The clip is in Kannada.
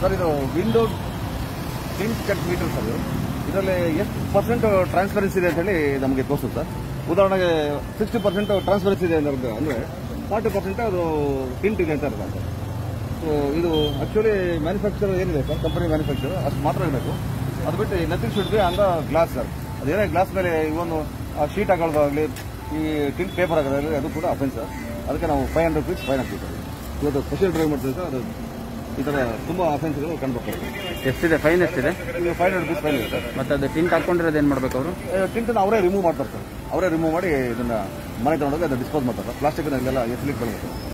ಸರ್ ಇದು window tint check meter sir ಇದು ಇದರಲ್ಲಿ ಎಷ್ಟು ಪರ್ಸೆಂಟ್ ಟ್ರಾನ್ಸ್ಪರೆನ್ಸಿ ಇದೆ ಅಂತ ಹೇಳಿ ನಮಗೆ ತೋರಿಸುತ್ತೆ ಸರ್ ಉದಾಹರಣೆಗೆ ಸಿಕ್ಸ್ಟಿ ಪರ್ಸೆಂಟ್ ಟ್ರಾನ್ಸ್ಪರೆನ್ಸಿ ಇದೆ ಅಂತ ಅಂದರೆ ಫಾರ್ಟಿ ಪರ್ಸೆಂಟ್ ಅದು ಟಿಂಟ್ ಇದೆ ಅಂತ ಇರುತ್ತೆ ಸೊ ಇದು ಆಕ್ಚುಲಿ ಮ್ಯಾನುಫ್ಯಾಕ್ಚರ್ ಏನಿದೆ ಸರ್ ಕಂಪನಿ ಮ್ಯಾನುಫ್ಯಾಕ್ಚರ್ ಅಷ್ಟು ಮಾತ್ರ ಇರಬೇಕು ಅದು ಬಿಟ್ಟು nothing should be on the glass sir ಅದೇನೇ ಗ್ಲಾಸ್ ಮೇಲೆ ಇವೊಂದು ಶೀಟ್ ಹಾಕೊಳ್ಳೋದಾಗಲಿ ಈ ಟಿಂಟ್ ಪೇಪರ್ ಹಾಕೋದಾಗಲಿ ಅದು ಕೂಡ ಅಫೆನ್ಸ್ ಸರ್ ಅದಕ್ಕೆ ನಾವು ಫೈವ್ ಹಂಡ್ರೆಡ್ ರುಪೀಸ್ ಫೈನ್ ಹಾಕ್ತೀವಿ ಸರ್ ಇವತ್ತು ಸ್ಪೆಷಲ್ ಡ್ರೈವ್ ಮಾಡ್ತೀವಿ ಸರ್ ಅದು ಈ ಥರ ತುಂಬ ಅಫೆನ್ಸ್ಗಳು ಕಂಡುಬರ್ತವೆ ಎಷ್ಟಿದೆ ಫೈನ್ ಎಷ್ಟಿದೆ ಈಗ ಫೈವ್ ಹಂಡ್ರೆಡ್ ರುಪೀಸ್ ಫೈನ್ ಇದೆ ಸರ್ ಮತ್ತೆ ಅದು ಟಿಂಟ್ ಹಾಕೊಂಡಿರೋದು ಏನು ಮಾಡ್ಬೇಕು ಅವರು ಟಿಂಟನ್ನು ಅವರೇ ರಿಮೂವ್ ಮಾಡ್ತಾರೆ ಸರ್ ಅವರೇ ರಿಮೂವ್ ಮಾಡಿ ಇದನ್ನ ಮನೆ ತಗೊಂಡೋಗಿ ಅದನ್ನ ಡಿಸ್ಪೋಸ್ ಮಾಡ್ತಾರೆ ಪ್ಲಾಸ್ಟಿಕ್ ಎಲ್ಲ ಎಸ್ಲಿಕ್ಕೆ ಬೆಳೆಯುತ್ತೆ